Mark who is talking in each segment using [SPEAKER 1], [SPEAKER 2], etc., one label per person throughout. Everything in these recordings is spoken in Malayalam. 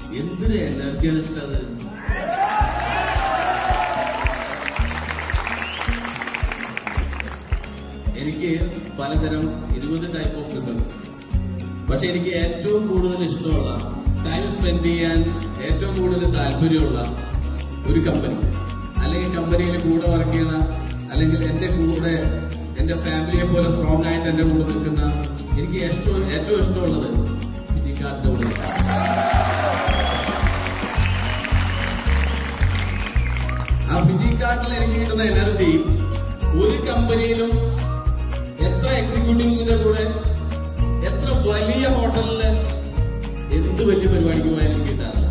[SPEAKER 1] എന്തൊരു എനർജിയാണ് ഇഷ്ടം അത് എനിക്ക് പലതരം ഇരുപത് ടൈപ്പ് ഓഫ് റിസൾട്ട് പക്ഷെ എനിക്ക് ഏറ്റവും കൂടുതൽ ഇഷ്ടമുള്ള ടൈം സ്പെൻഡ് ചെയ്യാൻ ഏറ്റവും കൂടുതൽ താല്പര്യമുള്ള ഒരു കമ്പനി അല്ലെങ്കിൽ കമ്പനിയിൽ കൂടെ വർക്ക് ചെയ്യുന്ന അല്ലെങ്കിൽ എന്റെ കൂടെ എന്റെ ഫാമിലിയെ പോലെ സ്ട്രോങ് ആയിട്ട് എന്റെ കൂടെ നിൽക്കുന്ന എനിക്ക് ഏറ്റവും ഏറ്റവും ഇഷ്ടമുള്ളത് ഫിജിക്കാർഡിന്റെ കൂടെ ആ ഫിജിക്കാർഡിൽ എനിക്ക് കിട്ടുന്ന എനർജി ഒരു കമ്പനിയിലും എത്ര എക്സിക്യൂട്ടീവ്സിന്റെ കൂടെ എത്ര വലിയ ഹോട്ടലില് എന്ത് വലിയ പരിപാടിക്ക് പോയാലും കിട്ടാറില്ല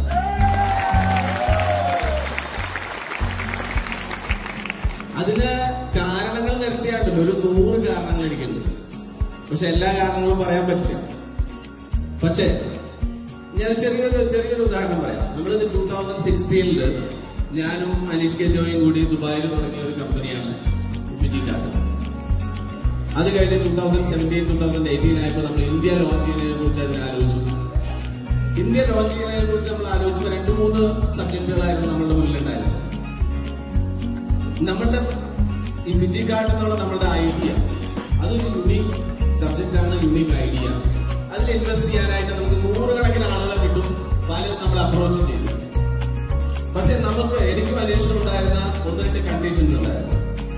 [SPEAKER 1] അതിന് കാരണങ്ങൾ നിരത്തിയാണ്ടല്ലോ ഒരു നൂറ് കാരണങ്ങൾ എനിക്കുണ്ട് പക്ഷെ എല്ലാ കാരണങ്ങളും പറയാൻ പറ്റില്ല പക്ഷേ ഞാൻ ചെറിയൊരു ചെറിയൊരു ഉദാഹരണം പറയാം നമ്മളിത് ടൂ തൗസൻഡ് സിക്സ്റ്റീനില് ഞാനും അനീഷ് കെ ജോയും കൂടി ദുബായിൽ തുടങ്ങിയ ഒരു കമ്പനിയാണ് ഫിജി കാർഡ് അത് കഴിഞ്ഞ് two thousand seventeen two thousand eighteen ആയപ്പോൾ നമ്മൾ ഇന്ത്യ ലോഞ്ച് ചെയ്യുന്നതിനെ കുറിച്ച് അതിന് ആലോചിച്ചു ഇന്ത്യ ലോഞ്ച് ചെയ്യുന്നതിനെ കുറിച്ച് നമ്മൾ ആലോചിച്ചപ്പോൾ രണ്ട് മൂന്ന് സബ്ജക്റ്റുകളായിരുന്നു നമ്മുടെ മുന്നിലുണ്ടായിരുന്നത് നമ്മുടെ ഈ ഫിജി കാർഡ് എന്നുള്ള നമ്മുടെ ഐഡിയ അതൊരു യുണീക് സബ്ജക്റ്റ് ആണ് യുണീക് ഐഡിയ അതിൽ ഇൻവെസ്റ്റ് ചെയ്യാനായിട്ട് നമുക്ക് നൂറുകണക്കിന് ആളുകളെ കിട്ടും പലരും നമ്മൾ അപ്രോച്ച് ചെയ്തു പക്ഷെ നമുക്ക് എനിക്ക് പരീക്ഷ ഉണ്ടായിരുന്ന ഒന്ന് രണ്ട് കണ്ടീഷൻസ് ഉണ്ടായിരുന്നു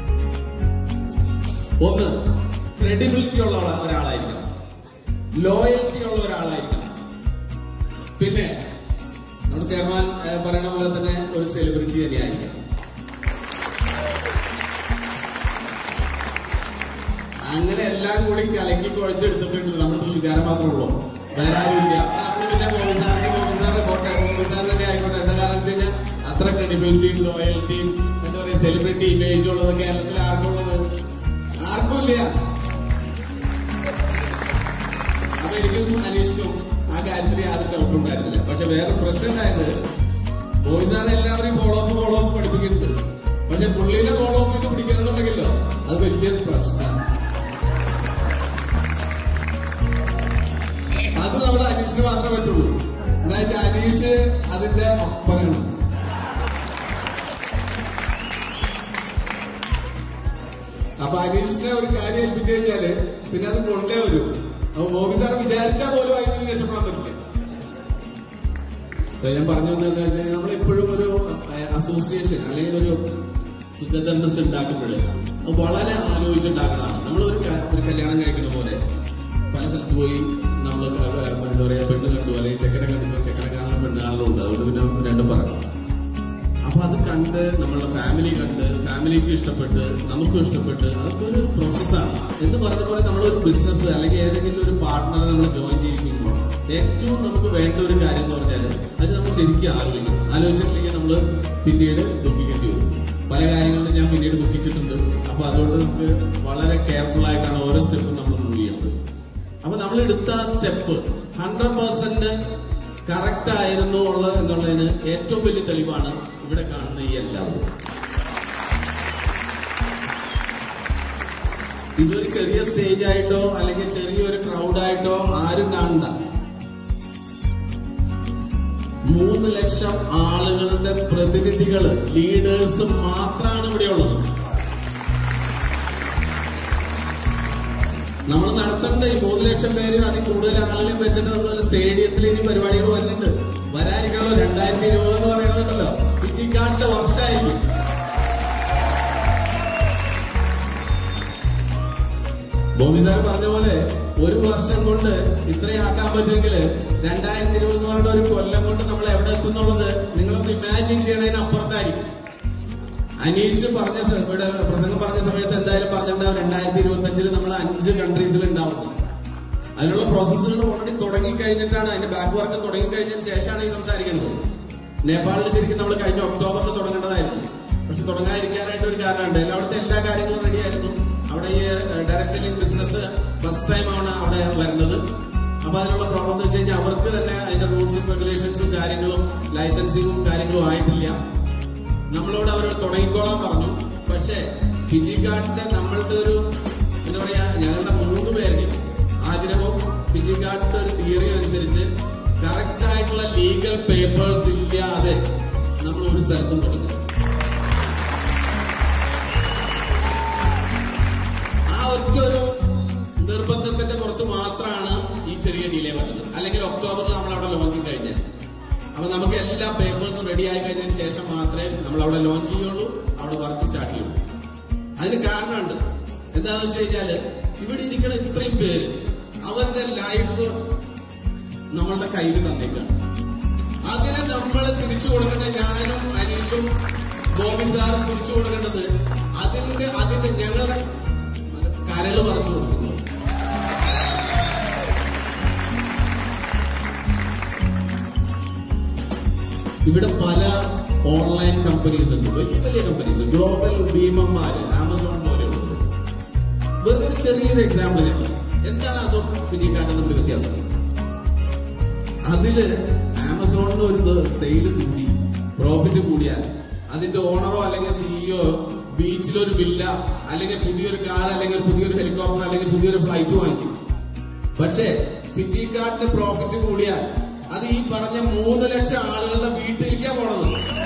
[SPEAKER 1] ഒന്ന് ക്രെഡിബിലിറ്റി ഉള്ള ഒരാ- ഒരാളായിരിക്കണം ലോയൽറ്റി ഉള്ള ഒരാളായിരിക്കണം പിന്നെ നമ്മുടെ ചെയർമാൻ ഏഹ്, പറയുന്ന പോലെ തന്നെ ഒരു സെലിബ്രിറ്റി തന്നെയായിരിക്കണം അങ്ങനെ എല്ലാം കൂടി കലക്കി കുഴച്ചെടുത്തിട്ടുണ്ട് നമ്മൾ തൃശ്ശൂക്കാരൻ മാത്രമേ ഉള്ളൂ വേറെ ആരുമില്ല നമ്മൾ പിന്നെ മോഹൻസാറിന് മോഹൻസാറിന് പോട്ടെ മോഹൻസാർ തന്നെ ആയിക്കോട്ടെ എന്താ കാരണം വെച്ച് കഴിഞ്ഞാൽ അത്ര ക്രെഡിബിലിറ്റിയും ലോയൽറ്റിയും എന്താ പറയാ സെലിബ്രിറ്റി ഇമേജ് ഉള്ളത് കേരളത്തിൽ ആർക്കുള്ളത് ആർക്കുമില്ല അപ്പൊ എനിക്കും അനീഷിനും ആ കാര്യത്തിൽ യാതൊരു ഡൗട്ടും ഉണ്ടായിരുന്നില്ല പക്ഷെ വേറെ പ്രശ്നം ഉണ്ടായത് ബോയ്സാണ് എല്ലാവരെയും ഫോളോ അപ്പ് ഫോളോ അപ്പ് പഠിപ്പിക്കുന്നുണ്ട് പക്ഷെ പുള്ളിയിലെ ഫോളോ അപ്പ് ചെയ്ത് പിടിക്കണമെന്നുണ്ടെങ്കിലോ അത് വലിയൊരു പ്രശ്നമാണ് അത് നമ്മുടെ അനീഷിന് മാത്രമേ പറ്റുള്ളൂ എന്താ അനീഷ് അതിന്റെ ഒപ്പനാണ് അപ്പൊ അനീഷിനെ ഒരു കാര്യം ഏൽപ്പിച്ചു കഴിഞ്ഞാല് പിന്നെ അത് കൊണ്ടേ വരും അപ്പൊ ബോബി സാർ വിചാരിച്ചാൽ പോലും അതിന് രക്ഷപ്പെടാൻ പറ്റില്ല അപ്പൊ ഞാൻ പറഞ്ഞു വന്നത് എന്താ വെച്ചാൽ നമ്മൾ എപ്പോഴും ഒരു അസോസിയേഷൻ അല്ലെങ്കിൽ ഒരു ടുഗദർനെസ് ഉണ്ടാക്കുമ്പോൾ അത് വളരെ ആലോചിച്ചുണ്ടാക്കുന്നതാണ് നമ്മൾ ഒരു ഒരു കല്യാണം കഴിക്കുന്ന പോലെ പല സ്ഥലത്ത് പോയി നമ്മൾ എന്താ പറയാ പെണ്ണ് കണ്ടു അല്ലെങ്കിൽ ചെക്കനെ കണ്ടു ചെക്കനെ കാണാൻ പെണ്ണ് കാണലുണ്ട് അതുകൊണ്ട് പിന്നെ രണ്ടും പറയാം അപ്പൊ അത് കണ്ട് നമ്മളുടെ ഫാമിലി കണ്ട് ഫാമിലിക്ക് ഇഷ്ടപ്പെട്ട് നമുക്കും ഇഷ്ടപ്പെട്ട് അതൊക്കെ ഒരു പ്രോസസ്സാണ് എന്ന് പറഞ്ഞ പോലെ നമ്മളൊരു ബിസിനസ് അല്ലെങ്കിൽ ഏതെങ്കിലും ഒരു പാർട്ട്ണറെ നമ്മൾ ജോയിൻ ചെയ്യുമ്പോൾ ഏറ്റവും നമുക്ക് വേണ്ട ഒരു കാര്യം എന്ന് പറഞ്ഞാൽ അത് നമ്മൾ ശരിക്കും ആലോചിക്കും ആലോചിച്ചിട്ടില്ലെങ്കിൽ നമ്മൾ പിന്നീട് ദുഃഖിക്കേണ്ടി വരും പല കാര്യങ്ങളിലും ഞാൻ പിന്നീട് ദുഃഖിച്ചിട്ടുണ്ട് അപ്പൊ അതുകൊണ്ട് നമുക്ക് വളരെ കെയർഫുൾ ആയിട്ടാണ് ഓരോ സ്റ്റെപ്പും നമ്മൾ മൂവ് ചെയ്യുന്നത് അപ്പൊ നമ്മൾ എടുത്ത ആ സ്റ്റെപ്പ് ഹൺഡ്രഡ് പെർസെന്റ് കറക്റ്റ് ആയിരുന്നു ഉള്ളത് എന്നുള്ളതിന് ഏറ്റവും വലിയ തെളിവാണ് ഇവിടെ കാണുന്ന ഈ എല്ലാവരും ഇതൊരു ചെറിയ സ്റ്റേജ് ആയിട്ടോ അല്ലെങ്കിൽ ചെറിയൊരു ക്രൗഡായിട്ടോ ആരും കാണണ്ട മൂന്ന് ലക്ഷം ആളുകളുടെ പ്രതിനിധികള് ലീഡേഴ്സ് മാത്രമാണ് ഇവിടെ ഉള്ളത് നമ്മൾ നടത്തേണ്ട ഈ മൂന്ന് ലക്ഷം പേര് അതിൽ കൂടുതൽ ആളുകളെയും വെച്ചിട്ട് നമ്മൾ സ്റ്റേഡിയത്തിൽ ഇനി പരിപാടികൾ വരുന്നുണ്ട് വരാനിരിക്കണല്ലോ രണ്ടായിരത്തി ഇരുപത് എന്ന് പറയുന്നുണ്ടല്ലോ പിച്ചിക്കാട്ടിന്റെ വർഷമായിരിക്കും ബോബി സാർ പറഞ്ഞ പോലെ ഒരു വർഷം കൊണ്ട് ഇത്രയാക്കാൻ പറ്റുമെങ്കിൽ രണ്ടായിരത്തി ഇരുപത് എന്ന് പറയുന്ന ഒരു കൊല്ലം കൊണ്ട് നമ്മൾ എവിടെ എത്തുന്നുള്ളത് നിങ്ങളൊന്ന് ഇമാജിൻ ചെയ്യണതിന് അപ്പുറത്തായിരിക്കും അനീഷ് പറഞ്ഞ സ- ഇവിടെ പ്രസംഗം പറഞ്ഞ സമയത്ത് എന്തായാലും പറഞ്ഞിട്ടുണ്ടാവും രണ്ടായിരത്തി ഇരുപത്തി അഞ്ചിൽ നമ്മൾ അഞ്ച് കൺട്രീസിൽ ഉണ്ടാവുന്നത് അതിനുള്ള പ്രോസസ്സുകൾ ഓൾറെഡി തുടങ്ങി കഴിഞ്ഞിട്ടാണ് അതിന്റെ ബാക്ക് വർക്ക് തുടങ്ങി കഴിഞ്ഞതിന് ശേഷമാണ് ഈ സംസാരിക്കുന്നത് നേപ്പാളിൽ ശരിക്കും നമ്മൾ കഴിഞ്ഞ ഒക്ടോബറിൽ തുടങ്ങേണ്ടതായിരുന്നു പക്ഷെ തുടങ്ങാതിരിക്കാനായിട്ട് ഒരു കാരണമുണ്ട് എല്ലായിടത്തെ എല്ലാ കാര്യങ്ങളും റെഡി ആയിരുന്നു അവിടെ ഈ direct selling business first time ആണ് അവിടെ വരുന്നത് അപ്പൊ അതിനുള്ള പ്രോബ്ലം എന്ന് വെച്ച് കഴിഞ്ഞാൽ അവർക്ക് തന്നെ അതിന്റെ റൂൾസും റെഗുലേഷൻസും കാര്യങ്ങളും ലൈസൻസിങ്ങും കാര്യങ്ങളും ആയിട്ടില്ല നമ്മളോട് അവർ തുടങ്ങിക്കോളാൻ പറഞ്ഞു പക്ഷേ ഫിജി കാർഡിന്റെ നമ്മളുടെ ഒരു എന്താ പറയാ ഞങ്ങളുടെ മൂന്ന് പേരുടെയും ആഗ്രഹവും ഫിജി കാർഡിന്റെ ഒരു തിയറി അനുസരിച്ച് കറക്റ്റ് ആയിട്ടുള്ള ലീഗൽ പേപ്പേഴ്സ് ഇല്ലാതെ നമ്മൾ ഒരു സ്ഥലത്തും തുടങ്ങുക ആ ഒറ്റ ഒരു നിർബന്ധത്തിന്റെ പുറത്ത് മാത്രമാണ് ഈ ചെറിയ ഡിലേ വന്നത് അല്ലെങ്കിൽ ഒക്ടോബറിൽ നമ്മൾ അവിടെ ലോഞ്ചിങ് കഴിഞ്ഞത് അപ്പൊ നമുക്ക് എല്ലാ പേപ്പേഴ്സും റെഡി ആയി കഴിഞ്ഞതിന് ശേഷം മാത്രമേ നമ്മൾ അവിടെ ലോഞ്ച് ചെയ്യുള്ളൂ അവിടെ വർക്ക് സ്റ്റാർട്ട് ചെയ്യുള്ളൂ അതിന് കാരണമുണ്ട് എന്താണെന്ന് വെച്ച് കഴിഞ്ഞാല് ഇവിടെ ഇരിക്കുന്ന ഇത്രയും പേര് അവരുടെ ലൈഫ് നമ്മളുടെ കയ്യിൽ തന്നേക്കാണ് അതിനെ നമ്മൾ തിരിച്ചു കൊടുക്കേണ്ട ഞാനും അനീഷും ബോബി സാറും തിരിച്ചു കൊടുക്കേണ്ടത് അതിന്റെ അതിന്റെ ഞങ്ങളുടെ കരള് പറിച്ചു കൊടുക്കുന്നു ഇവിടെ പല ഓൺലൈൻ കമ്പനീസ് ഉണ്ട് വലിയ വലിയ കമ്പനീസ് ഗ്ലോബൽ ഭീമന്മാര് ആമസോൺ പോലെയുണ്ട് വെറുതെ ഒരു ചെറിയൊരു എക്സാമ്പിൾ ഞാൻ പറയാം. എന്താണ് അതും ഫിജിക്കാട്ടും തമ്മിൽ വ്യത്യാസം അതില് ആമസോണിന് ഒരു സെയിൽ കൂടി പ്രോഫിറ്റ് കൂടിയാൽ അതിന്റെ ഓണറോ അല്ലെങ്കിൽ സിഇഒ ബീച്ചിലൊരു വില്ല അല്ലെങ്കിൽ പുതിയൊരു കാർ അല്ലെങ്കിൽ പുതിയൊരു ഹെലികോപ്റ്റർ അല്ലെങ്കിൽ പുതിയൊരു ഫ്ലൈറ്റ് വാങ്ങിക്കും പക്ഷേ ഫിജിക്കാട്ടിന് പ്രോഫിറ്റ് കൂടിയാൽ അത് ഈ പറഞ്ഞ മൂന്ന് ലക്ഷം ആളുകളുടെ വീട്ടിലേക്കാ പോണത്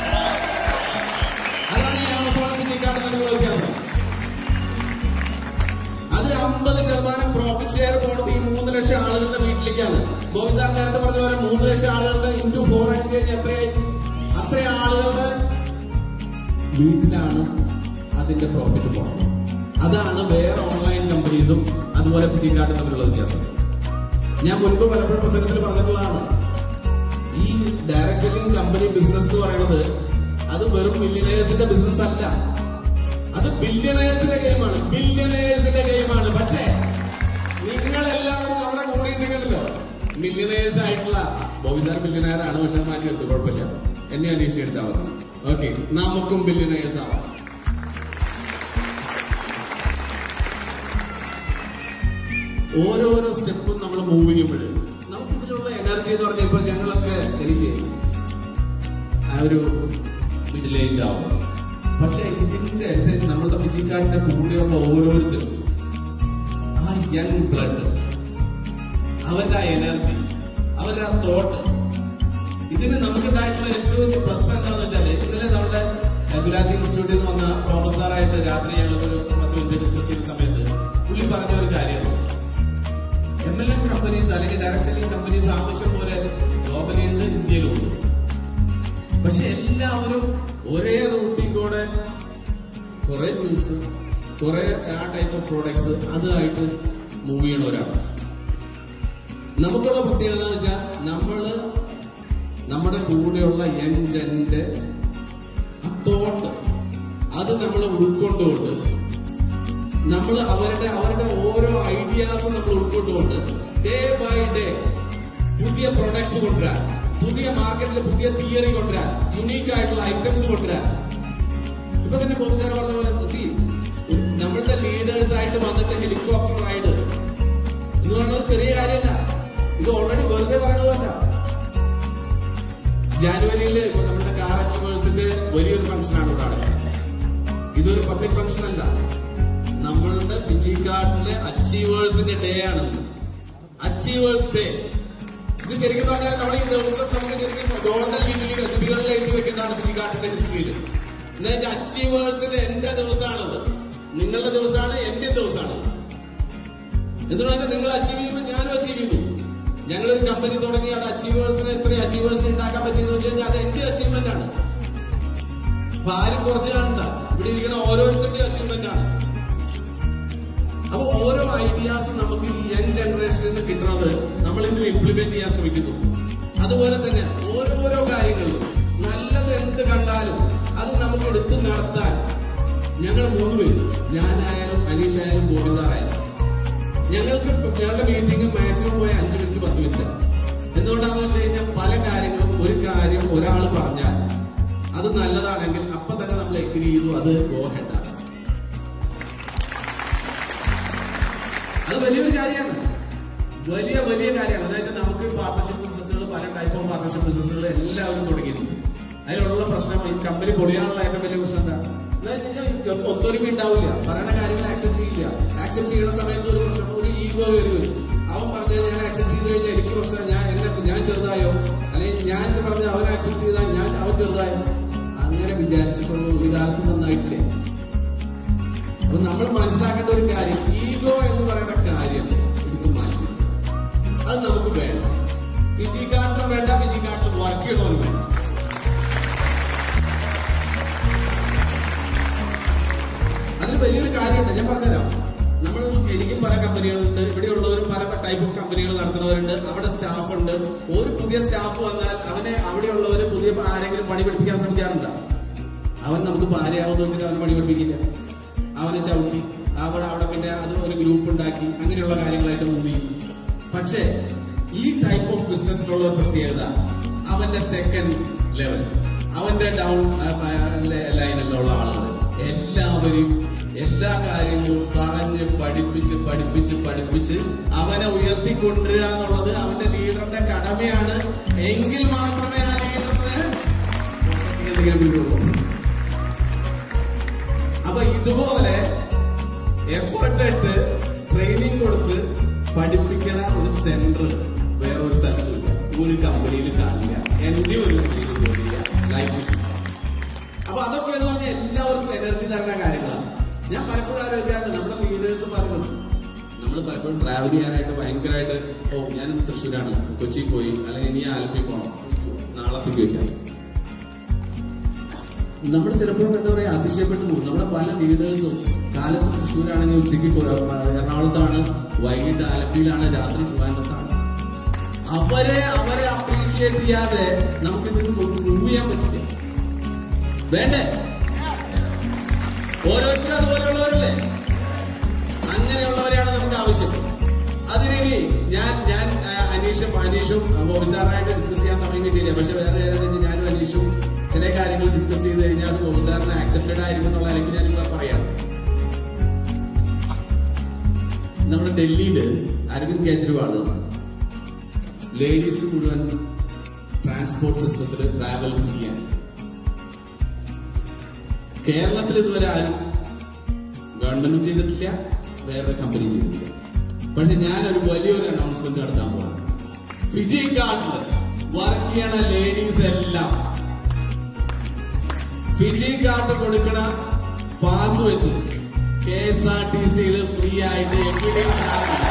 [SPEAKER 1] അതാണ് ഈ ആമസോണും ഫിജിക്കാട്ടും തമ്മിലുള്ള വ്യത്യാസം അതിൽ അമ്പത് ശതമാനം പ്രോഫിറ്റ് ഷെയർ പോണത് ഈ മൂന്ന് ലക്ഷം ആളുകളുടെ വീട്ടിലേക്കാണ് ബോബി സാർ നേരത്തെ പറഞ്ഞ പോലെ മൂന്ന് ലക്ഷം ആളുകളുടെ ഇൻറ്റു ഫോർ അടിച്ചു കഴിഞ്ഞാൽ എത്രയായി അത്ര ആളുകളുടെ വീട്ടിലാണ് അതിന്റെ പ്രോഫിറ്റ് പോകുന്നത് അതാണ് വേറെ ഓൺലൈൻ കമ്പനീസും അതുപോലെ ഫിറ്റിക്കാട്ടും തമ്മിലുള്ള വ്യത്യാസം ഞാൻ മുൻപ് പലപ്പോഴും പ്രസംഗത്തിൽ പറഞ്ഞിട്ടുള്ളതാണ് ഈ ഡയറക്ട് സെല്ലിംഗ് കമ്പനി ബിസിനസ് എന്ന് പറയുന്നത് അത് വെറും മില്യനേഴ്സിന്റെ ബിസിനസ് അല്ല അത് ബില്യണേഴ്സിന്റെ ഗെയിമാണ് ബില്യണേഴ്സിന്റെ ഗെയിമാണ് പക്ഷേ നിങ്ങൾ എല്ലാവരും നമ്മുടെ കൂടെ ഉണ്ടെങ്കിലല്ലോ മില്യനേഴ്സ് ആയിട്ടുള്ള ബോബിസാർ ബില്യനയർ ആണ് പക്ഷെ അത് മാറ്റി എടുത്തു കുഴപ്പമില്ല എന്നെ അന്വേഷിച്ച് എടുത്താൽ മതി ഓക്കെ നമുക്കും ബില്യനേഴ്സ് ആവാം ഓരോരോ സ്റ്റെപ്പും നമ്മൾ മൂവ് ചെയ്യുമ്പോൾ നമുക്ക് ഇതിലുള്ള എനർജി എന്ന് പറഞ്ഞാൽ ഇപ്പൊ ഞങ്ങളൊക്കെ എനിക്ക് ആ ഒരു മിഡിൽ ഏജ് ആവും പക്ഷെ ഇതിന്റെ എന്റെ നമ്മളുടെ ഫിജിക്കാരന്റെ കൂടെയുള്ള ഓരോരുത്തരും ആ യങ് ബ്ലഡ് അവരുടെ ആ എനർജി അവരുടെ ആ തോട്ട് ഇതിന് നമുക്കുണ്ടായിട്ടുള്ള ഏറ്റവും വലിയ പ്ലസ് എന്താന്ന് വെച്ചാല് ഇന്നലെ നമ്മുടെ ഗുലാത്തി ഇൻസ്റ്റിറ്റ്യൂട്ടിൽ നിന്ന് വന്ന തോമസ് സാറായിട്ട് രാത്രി ഞങ്ങൾ ഒരു പത്ത് മിനിറ്റ് ഡിസ്കസ് ചെയ്ത സമയത്ത് പുള്ളി പറഞ്ഞ ഒരു കാര്യമാണ് എം എൽ എം കമ്പനീസ് അല്ലെങ്കിൽ ഡയറക്ട് സെല്ലിംഗ് കമ്പനീസ് ആവശ്യം പോലെ ഗ്ലോബലി ഉണ്ട് ഇന്ത്യയിലും ഉണ്ട് പക്ഷെ എല്ലാവരും ഒരേ റൂട്ടിൽ കൂടെ കുറെ ജ്യൂസ് കുറെ ആ ടൈപ്പ് ഓഫ് പ്രോഡക്ട്സ് അതുമായിട്ട് മൂവ് ചെയ്യണവരാണ് നമുക്കുള്ള പ്രത്യേകത എന്ന് വെച്ചാൽ നമ്മള് നമ്മുടെ കൂടെയുള്ള യങ് ജന്റെ തോട്ട് അത് നമ്മൾ ഉൾക്കൊണ്ടുകൊണ്ട് നമ്മൾ അവരുടെ അവരുടെ ഓരോ ഐഡിയാസും നമ്മൾ ഉൾക്കൊണ്ടുകൊണ്ട് ഡേ ബൈ ഡേ പുതിയ പ്രൊഡക്ട്സ് കൊണ്ടുവരാൻ പുതിയ മാർക്കറ്റിൽ പുതിയ തിയറി കൊണ്ടുവരാൻ യുണീക്ക് ആയിട്ടുള്ള ഐറ്റംസ് കൊണ്ടുവരാൻ ഇപ്പൊ തന്നെ ബോബ് സാർ പറഞ്ഞ പോലെ സി നമ്മളുടെ ലീഡേഴ്സ് ആയിട്ട് വന്നിട്ട് ഹെലികോപ്റ്റർ റൈഡ് എന്ന് പറയുന്നത് ചെറിയ കാര്യമല്ല ഇത് ഓൾറെഡി വെറുതെ പറയണതല്ല ജാനുവരിയിൽ ഇപ്പൊ നമ്മുടെ കാർ അച്ചീവേഴ്സിന്റെ വലിയൊരു ഫംഗ്ഷനാണ് ഇവിടെ നടക്കുന്നത് ഇതൊരു പബ്ലിക് ഫംഗ്ഷൻ അല്ല നമ്മളുടെ ഫിജി കാർഡിലെ അച്ചീവേഴ്സിന്റെ ഡേ ആണ് അച്ചീവേഴ്സ് ഡേ ഇത് ശരിക്കും പറഞ്ഞാൽ നമ്മുടെ ഈ ദിവസം നമുക്ക് ശരിക്കും ഗോൾഡൻ ലിപികൾ ലിപികളിൽ എഴുതി വെക്കേണ്ടതാണ് ഫിജി കാർഡിന്റെ ഹിസ്റ്ററിയിൽ എന്നുവെച്ചാൽ അച്ചീവേഴ്സിന്റെ എന്റെ ദിവസമാണത് നിങ്ങളുടെ ദിവസമാണ് എന്റെ ദിവസമാണ് എന്തുകൊണ്ടാണ് നിങ്ങൾ അച്ചീവ് ചെയ്യുമ്പോൾ ഞാനും അച്ചീവ് ചെയ്തു ഞങ്ങളൊരു കമ്പനി തുടങ്ങി അത് അച്ചീവേഴ്സിനെ എത്ര അച്ചീവേഴ്സിനെ ഉണ്ടാക്കാൻ പറ്റിയെന്ന് വെച്ച് കഴിഞ്ഞാൽ അത് എന്റെ അച്ചീവ്മെന്റ് ആണ് അപ്പൊ ആരും കുറച്ച് കാണണ്ട ഇവിടെ ഇരിക്കുന്ന ഓരോരുത്തരുടെയും അച്ചീവ്മെന്റ് ആണ് അപ്പൊ ഓരോ ഐഡിയാസും നമുക്ക് ഈ യങ് ജനറേഷനിൽ നിന്ന് കിട്ടുന്നത് നമ്മൾ ഇതിൽ ഇംപ്ലിമെന്റ് ചെയ്യാൻ ശ്രമിക്കുന്നു അതുപോലെ തന്നെ ഓരോരോ കാര്യങ്ങളിലും നല്ലത് എന്ത് കണ്ടാലും അത് നമുക്ക് എടുത്ത് നടത്താൻ ഞങ്ങൾ മൂന്ന് പേര് ഞാനായാലും അനീഷായാലും ബോബി സാറായാലും ഞങ്ങൾക്ക് ഞങ്ങളുടെ മീറ്റിംഗ് മാക്സിമം പോയ അഞ്ച് മിനിറ്റ് പത്ത് മിനിറ്റ് എന്തുകൊണ്ടാണെന്ന് വെച്ച് കഴിഞ്ഞാൽ പല കാര്യങ്ങളും ഒരു കാര്യം ഒരാൾ പറഞ്ഞാൽ അത് നല്ലതാണെങ്കിൽ അപ്പൊ തന്നെ നമ്മൾ എഗ്രി ചെയ്തു അത് ഗോ ഹെഡാണ് അത് വലിയൊരു കാര്യമാണ് വലിയ വലിയ കാര്യമാണ് അതായത് നമുക്ക് പാർട്ണർഷിപ്പ് ബിസിനസ്സുകൾ പല ടൈപ്പ് ഓഫ് പാർട്ണർഷിപ്പ് ബിസിനസ്സുകൾ എല്ലാവരും തുടങ്ങിയിട്ടുണ്ട് അതിലുള്ള പ്രശ്നം ഈ കമ്പനി പൊളിയാനുള്ള ഏറ്റവും വലിയ പ്രശ്നം എന്താ എന്ന് വെച്ച് കഴിഞ്ഞാൽ ഒത്തൊരുമ ഉണ്ടാവില്ല പറയുന്ന കാര്യങ്ങൾ ആക്സെപ്റ്റ് ചെയ്യില്ല ആക്സെപ്റ്റ് ചെയ്യുന്ന സമയത്ത് ഒരു പ്രശ്നം ഒരു ഈഗോ വരും അവൻ പറഞ്ഞത് ഞാൻ ആക്സെപ്റ്റ് ചെയ്ത് കഴിഞ്ഞാൽ എനിക്ക് പ്രശ്നം ഞാൻ എന്നെ ഞാൻ ചെറുതായോ സമുദായം അങ്ങനെ വിചാരിച്ചിട്ടുള്ള ഒരു കാലത്ത് നന്നായിട്ടില്ലേ അപ്പൊ നമ്മൾ മനസ്സിലാക്കേണ്ട ഒരു കാര്യം ഈഗോ എന്ന് പറയുന്ന കാര്യം എടുത്തു മാറ്റി അത് നമുക്ക് വേണ്ട ഫിജിക്കാട്ടിലും വേണ്ട ഫിജിക്കാട്ടിലും വർക്ക് ചെയ്യണവരും വേണ്ട അതിൽ വലിയൊരു കാര്യമുണ്ട് ഞാൻ പറഞ്ഞുതരാം നമ്മൾ എനിക്കും പല കമ്പനികളുണ്ട് ഇവിടെയുള്ളവരും പല ടൈപ്പ് ഓഫ് കമ്പനികൾ നടത്തുന്നവരുണ്ട് അവിടെ സ്റ്റാഫ് ഉണ്ട് ഒരു പുതിയ സ്റ്റാഫ് വന്നാൽ അവനെ അവിടെയുള്ളവർ പുതിയ ആരെങ്കിലും പണി പഠിപ്പിക്കാൻ ശ്രമിക്കാറുണ്ട് അവൻ നമുക്ക് പാരയാവുന്ന വെച്ചിട്ട് അവനെ പണി പഠിപ്പിക്കില്ല അവനെ ചവിട്ടി അവിടെ അവിടെ പിന്നെ അത് ഒരു ഗ്രൂപ്പ് ഉണ്ടാക്കി അങ്ങനെയുള്ള കാര്യങ്ങളായിട്ട് മൂവ് ചെയ്യും പക്ഷേ ഈ ടൈപ്പ് ഓഫ് ബിസിനസ്സിലുള്ള ഒരു പ്രത്യേകത അവന്റെ സെക്കൻഡ് ലെവൽ അവന്റെ ഡൗൺ ലൈനിലുള്ള ആളുകൾ എല്ലാവരും എല്ലാ കാര്യങ്ങളും പറഞ്ഞ് പഠിപ്പിച്ച് പഠിപ്പിച്ച് പഠിപ്പിച്ച് അവനെ ഉയർത്തിക്കൊണ്ടുവരിക എന്നുള്ളത് അവന്റെ ലീഡറിന്റെ കടമയാണ് എങ്കിൽ മാത്രമേ ആ ലീഡറിന് എന്തെങ്കിലും വീഴുള്ളൂ അപ്പൊ ഇതുപോലെ എഫേർട്ട് ഇട്ട് ട്രെയിനിങ് കൊടുത്ത് പഠിപ്പിക്കണ ഒരു സെന്റർ വേറൊരു സ്ഥലത്തുമില്ല ഒരു കമ്പനിയിൽ കാണില്ല എന്റെ ഒരു കമ്പനിയിൽ പോലില്ല ലൈഫിൽ അപ്പൊ അതൊക്കെ എന്ന് പറഞ്ഞാൽ എല്ലാവർക്കും എനർജി തരുന്ന കാര്യങ്ങളാണ് ഞാൻ പലപ്പോഴും ആലോചിക്കാറുണ്ട് നമ്മുടെ ലീഡേഴ്സ് പറഞ്ഞു നമ്മൾ പലപ്പോഴും ട്രാവൽ ചെയ്യാനായിട്ട് ഭയങ്കരമായിട്ട് ഓ ഞാനിന്ന് തൃശ്ശൂരാണ് കൊച്ചി പോയി അല്ലെങ്കിൽ ഇനി ആലപ്പി പോകണം നാളത്തേക്ക് വയ്ക്കാം നമ്മൾ ചിലപ്പോഴും എന്താ പറയാ അതിശയപ്പെട്ടു പോകും നമ്മുടെ പല ലീഡേഴ്സും കാലത്ത് തൃശ്ശൂരാണെങ്കിൽ ഉച്ചയ്ക്ക് കൊ- എറണാകുളത്താണ് വൈകിട്ട് ആലപ്പിയിലാണ് രാത്രി ട്രിവാൻഡ്രത്താണ് അവരെ അവരെ അപ്രീഷിയേറ്റ് ചെയ്യാതെ നമുക്ക് ഇത് മൂവ് ചെയ്യാൻ പറ്റില്ല വേണ്ടേ ഓരോരുത്തരും അതുപോലെയുള്ളവരല്ലേ അങ്ങനെയുള്ളവരെയാണ് നമുക്ക് ആവശ്യം അതിനി ഞാൻ ഞാൻ ആ, അനീഷും അനീഷും ബോബി സാറിനായിട്ട് ഡിസ്കസ് ചെയ്യാൻ സമയം കിട്ടിയില്ല പക്ഷെ വേറെ ഏതാണെന്ന് ഞാനും അനീഷും ചില കാര്യങ്ങൾ ഡിസ്കസ് ചെയ്ത് കഴിഞ്ഞാൽ അത് ബോബി സാറിന് ആക്സെപ്റ്റഡ് ആയിരിക്കും എന്നുള്ള നിലയ്ക്ക് ഞാനിവിടെ പറയാം നമ്മുടെ ഡൽഹിയില് അരവിന്ദ് കെജ്രിവാൾ ലേഡീസിന് മുഴുവൻ ട്രാൻസ്പോർട്ട് സിസ്റ്റത്തിൽ ട്രാവൽ ഫ്രീ ആണ് കേരളത്തിൽ ഇതുവരെ ആരും ഗവൺമെന്റും ചെയ്തിട്ടില്ല വേറൊരു കമ്പനി ചെയ്തിട്ടില്ല പക്ഷെ ഞാനൊരു വലിയൊരു അനൗൺസ്മെന്റ് നടത്താൻ പോവാണ് ഫിജി കാർഡിൽ വർക്ക് ചെയ്യണ ലേഡീസ് എല്ലാം ഫിജി കാർഡ് കൊടുക്കണ പാസ് വെച്ച് കെ എസ് ആർ ടി സിയിൽ ഫ്രീ ആയിട്ട് എവിടെയും ഉണ്ടാവില്ല.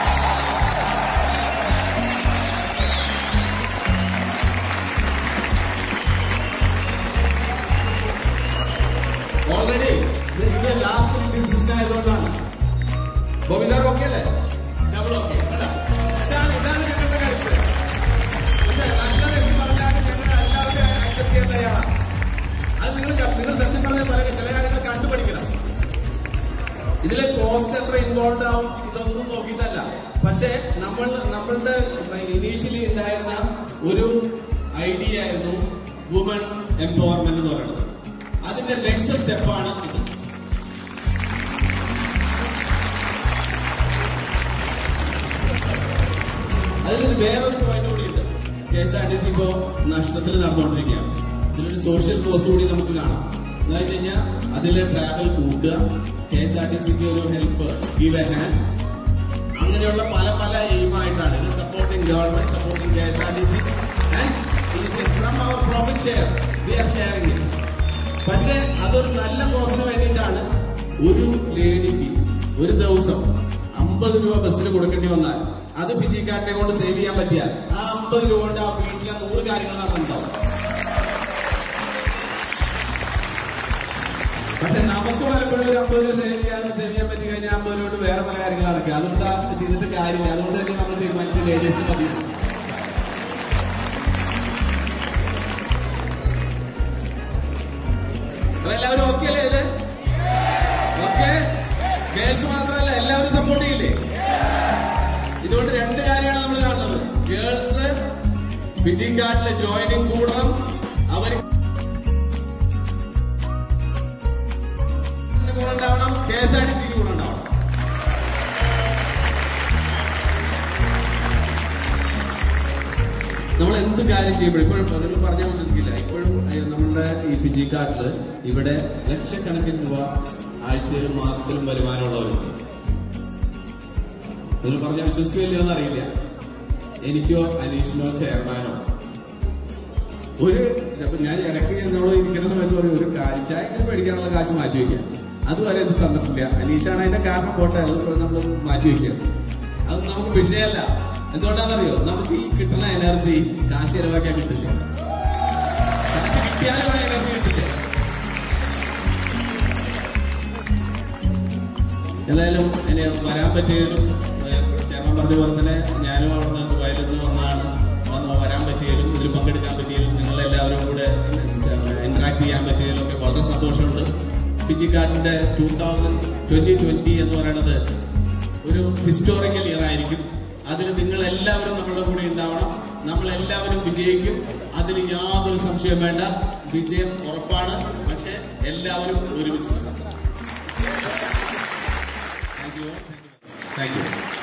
[SPEAKER 1] ഓൾറെഡി ഇത് ലാസ്റ്റ് ഡിസിഷൻ ആയതുകൊണ്ടാണ് ബോബി സാർ ഓക്കെ അല്ലേ ഡബിൾ ഓക്കെ ഇതാണ് ഇതാണ് ഞങ്ങളുടെ കരുത്ത് ഇത് നല്ലത് എന്ന് പറഞ്ഞാൽ ഞങ്ങൾ എല്ലാവരും അക്സെപ്റ്റ് ചെയ്യാൻ തയ്യാറാണ് അത് നിങ്ങൾ നിങ്ങൾ സത്യം പറഞ്ഞ പല ചില കാര്യങ്ങൾ കണ്ടുപഠിക്കണം ഇതിലെ കോസ്റ്റ് എത്ര ഇൻവോൾവ് ആവും ഇതൊന്നും നോക്കിയിട്ടല്ല പക്ഷെ നമ്മൾ നമ്മളുടെ ഇനീഷ്യലി ഉണ്ടായിരുന്ന ഒരു ഐഡിയ ആയിരുന്നു വുമൺ എംപവർമെന്റ് എന്ന് പറയുന്നത് അതിന്റെ നെക്സ്റ്റ് സ്റ്റെപ്പാണ് ഇത് അതിലൊരു വേറൊരു പോയിന്റ് കൂടിയുണ്ട് K S R T C ഇപ്പോ നഷ്ടത്തിൽ നടന്നുകൊണ്ടിരിക്കുകയാണ് ഇതിലൊരു സോഷ്യൽ കോസ്റ്റ് കൂടി നമുക്ക് കാണാം എന്ന് വെച്ച് കഴിഞ്ഞാൽ അതിലെ ട്രാവൽ കൂട്ടുക കെ എസ് ആർ ടി സിക്ക് ഒരു ഹെൽപ്പ് ഗീവ് എ ഹാൻഡ് അങ്ങനെയുള്ള പല പല എയിമായിട്ടാണ് ഇത് supporting government supporting K S R T C and from our profit share we are sharing it പക്ഷെ അതൊരു നല്ല കോസിന് വേണ്ടിയിട്ടാണ് ഒരു ലേഡിക്ക് ഒരു ദിവസം അമ്പത് രൂപ ബസ്സിന് കൊടുക്കേണ്ടി വന്നാൽ അത് ഫിജി കാർഡിനെ കൊണ്ട് സേവ് ചെയ്യാൻ പറ്റിയാൽ ആ അമ്പത് രൂപ കൊണ്ട് ആ വീട്ടിലെ നൂറ് കാര്യങ്ങൾ നടന്നുണ്ടാവും പക്ഷെ നമുക്ക് പലപ്പോഴും ഒരു അമ്പത് രൂപ സേവ് ചെയ്യാൻ സേവ് ചെയ്യാൻ പറ്റി കഴിഞ്ഞാൽ അമ്പത് രൂപ കൊണ്ട് വേറെ പല കാര്യങ്ങൾ നടക്കുക അതുകൊണ്ട് ആ ചെയ്തിട്ട് കാര്യമില്ല അതുകൊണ്ട് തന്നെ നമ്മൾ തീരുമാനിച്ചു ലേഡീസിന് മതി അപ്പൊ എല്ലാവരും ഓക്കെ അല്ലേ ഇത് ഓക്കെ ഗേൾസ് മാത്രമല്ല എല്ലാവരും സപ്പോർട്ട് ചെയ്യില്ലേ ഇതുകൊണ്ട് രണ്ട് കാര്യമാണ് നമ്മൾ കാണുന്നത് ഗേൾസ് ഫിജി കാർഡിലെ ജോയിനിങ് കൂടണം അവർ ഗുണമുണ്ടാവണം കെ എസ് ആർ ടി സിക്ക് ഗുണമുണ്ടാവണം നമ്മൾ എന്ത് കാര്യം ചെയ്യുമ്പോഴും ഇപ്പോഴും നിങ്ങൾ പറഞ്ഞാൽ വിശ്വസിക്കില്ല ഇപ്പോഴും അഹ് നമ്മളുടെ ഈ ഫിജി കാർഡില് ഇവിടെ ലക്ഷക്കണക്കിന് രൂപ ആഴ്ചയിലും മാസത്തിലും വരുമാനമുള്ളവരുണ്ട് നിങ്ങൾ പറഞ്ഞാൽ വിശ്വസിക്കില്ലയോ എന്നറിയില്ല എനിക്കോ അനീഷിനോ ചെയർമാനോ ഒരു ഇപ്പൊ ഞാൻ ഇടയ്ക്ക് നമ്മൾ ഇരിക്കുന്ന സമയത്ത് പറയും ഒരു കാലിച്ചായ ഇങ്ങനെ മേടിക്കാനുള്ള കാശ് മാറ്റി വെക്കാം അതുവരെ ഇത് തന്നിട്ടില്ല അനീഷാണ് അതിന്റെ കാരണം പോട്ടെ അത് നമ്മൾ മാറ്റി വെക്കാം അത് നമുക്ക് വിഷയമല്ല എന്തുകൊണ്ടാണെന്നറിയോ നമുക്ക് ഈ കിട്ടുന്ന എനർജി കാശ് ചെലവാക്കാൻ കിട്ടില്ല കാശ് കിട്ടിയാലും ആ എനർജി കിട്ടില്ല എന്തായാലും ഇനി വരാൻ പറ്റിയതിലും ചേർമൻ പറഞ്ഞ പോലെ തന്നെ ഞാനും അവിടെ നിന്ന് ദുബായിൽ നിന്ന് വന്നാണ് വന്ന് വരാൻ പറ്റിയതിലും ഇതിൽ പങ്കെടുക്കാൻ പറ്റിയതിലും നിങ്ങളെല്ലാവരും കൂടെ ഇന്ററാക്ട് ചെയ്യാൻ പറ്റിയതിലും ഒക്കെ വളരെ സന്തോഷമുണ്ട് ഫിജിക്കാർഡിന്റെ ടൂ തൗസൻഡ് ട്വന്റി ട്വന്റി എന്ന് പറയുന്നത് ഒരു ഹിസ്റ്റോറിക്കൽ ഇയർ ആയിരിക്കും അതിൽ നിങ്ങൾ എല്ലാവരും നമ്മുടെ കൂടെ ഉണ്ടാവണം നമ്മൾ എല്ലാവരും വിജയിക്കും അതിൽ യാതൊരു സംശയം വേണ്ട വിജയം ഉറപ്പാണ് പക്ഷെ എല്ലാവരും ഒരുമിച്ച് താങ്ക് യു താങ്ക് യു